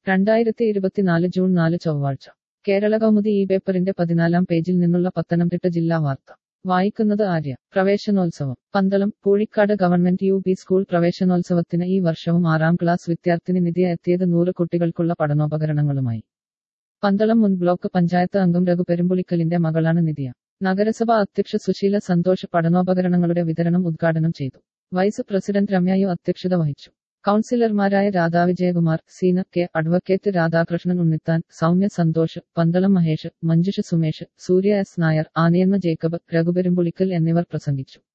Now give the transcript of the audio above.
രണ്ടായിരത്തി ഇരുപത്തിനാല് ജൂൺ നാല് ചൊവ്വാഴ്ച കേരള കൗമുദി ഈ പേപ്പറിന്റെ പതിനാലാം പേജിൽ നിന്നുള്ള പത്തനംതിട്ട ജില്ലാ വാർത്ത വായിക്കുന്നത് ആര്യ പ്രവേശനോത്സവം Pandalam Poozhikkad government U P school പ്രവേശനോത്സവത്തിന് ഈ വർഷവും ആറാം ക്ലാസ് വിദ്യാർത്ഥിനി നിധിയ എത്തിയത് നൂറ് കുട്ടികൾക്കുള്ള പഠനോപകരണങ്ങളുമായി പന്തളം മുൻ ബ്ലോക്ക് പഞ്ചായത്ത് അംഗം രഘു പെരുമ്പുളിക്കലിന്റെ മകളാണ് നിധിയ നഗരസഭ അധ്യക്ഷ സുശീല സന്തോഷ് പഠനോപകരണങ്ങളുടെ വിതരണം ഉദ്ഘാടനം ചെയ്തു വൈസ് പ്രസിഡന്റ് രമ്യയു അധ്യക്ഷത വഹിച്ചു കൗൺസിലർമാരായ Radha Vijayakumar Seena K advocate Radhakrishnan Unnithan Soumya Santhosh Pandalam Mahesh Manjusha Sumesh Surya S Nair ആനിയന്മ ജേക്കബ് രഘുപെരുമ്പുളിക്കൽ എന്നിവർ പ്രസംഗിച്ചു